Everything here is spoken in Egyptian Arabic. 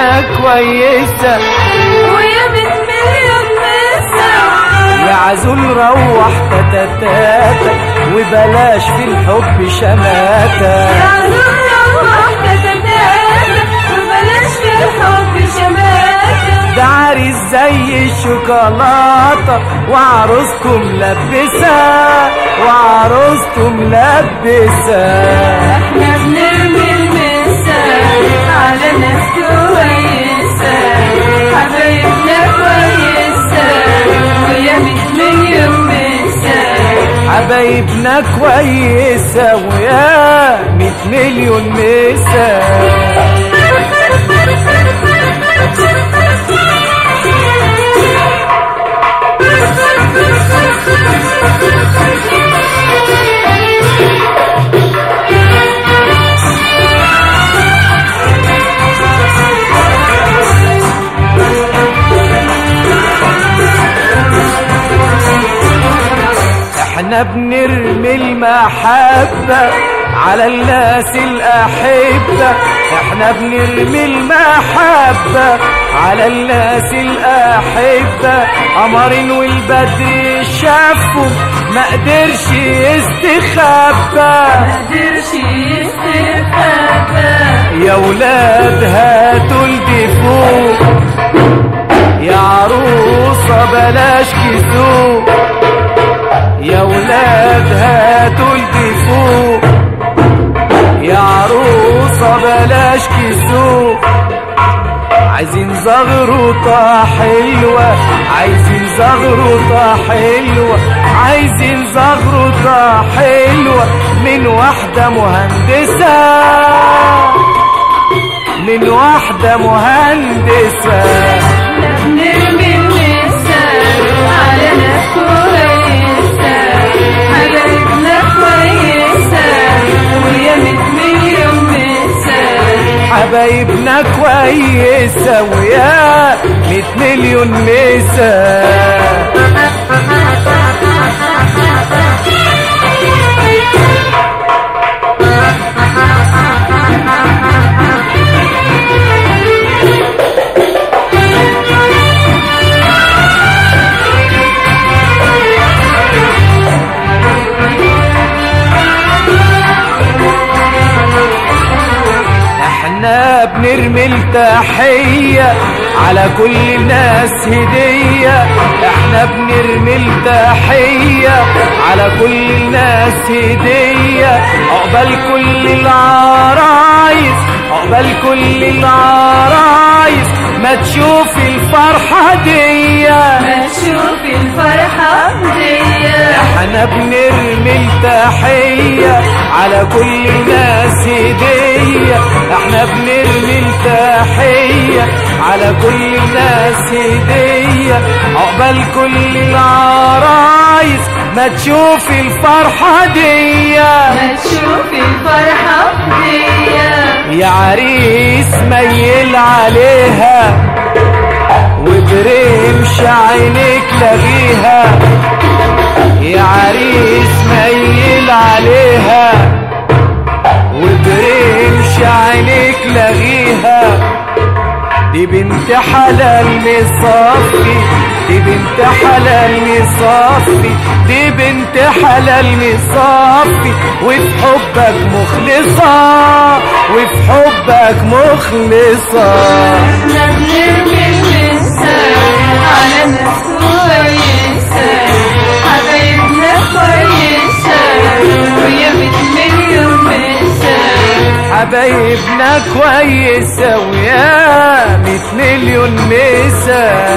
حبايبنا كويسة ويا ميت مليون مسا يا عزول روح تتتاتا وبلاش في الحب شماتة يا زهرة واحدة تتاتا وبلاش في الحب شماتة ده عريس زي الشوكولاتة وعروسته ملبسة وعروسته ملبسة احنا بنرمي المثال على ناس كويسة حبايبنا كويسة ويا ميت مليون مثال حبايبنا كويسة ويا ميت مليون مسا احنا بنرمي المحبة على الناس الأحبة احنا بنرمي المحبة على الناس الأحبة قمر والبدر شافوا ما قدرش يستخبى قدرش يستخبى يا ولاد هاتوا الدفوق يا عروسة بلاش كسوق يا ولاد هاتوا الدفوق يا عروسة بلاش كسوق عايزين زغروطة حلوة عايزين زغروطة حلوة عايزين زغروطة حلوة من واحدة مهندسة من واحدة مهندسة نرمي المثال على ناس كويسة حبايبنا كويسة ويا ميت مليون مثال حبايبنا كويسة ويا ميت مليون مسا احنا بنرمي التحية على كل الناس هدية احنا بنرمي التحية على كل الناس هدية عقبال كل العرايس عقبال كل العرايس ما تشوف الفرحة دي ما تشوف الفرحة دي احنا بنرمي التحية على كل الناس هدية احنا بنرمي التحية على كل الناس هدية عقبال كل العرايس ما تشوف الفرحة دي ما تشوف الفرحة دي يا عريس ميل عليها وبرمش عينك لغيها يا عريس ميل عليها وبرمش عينك لغيها دي بنت حلال مصفي دي بنت حلال مصفي دي بنت حلال مصفي وفي حبك مخلصة وفي حبك مخلصة احنا بنرمي المثال على ناس كويسة حبايبنا كويسة ويا ميت مليون مثال حبايبنا كويسة ويا ميت مليون مسا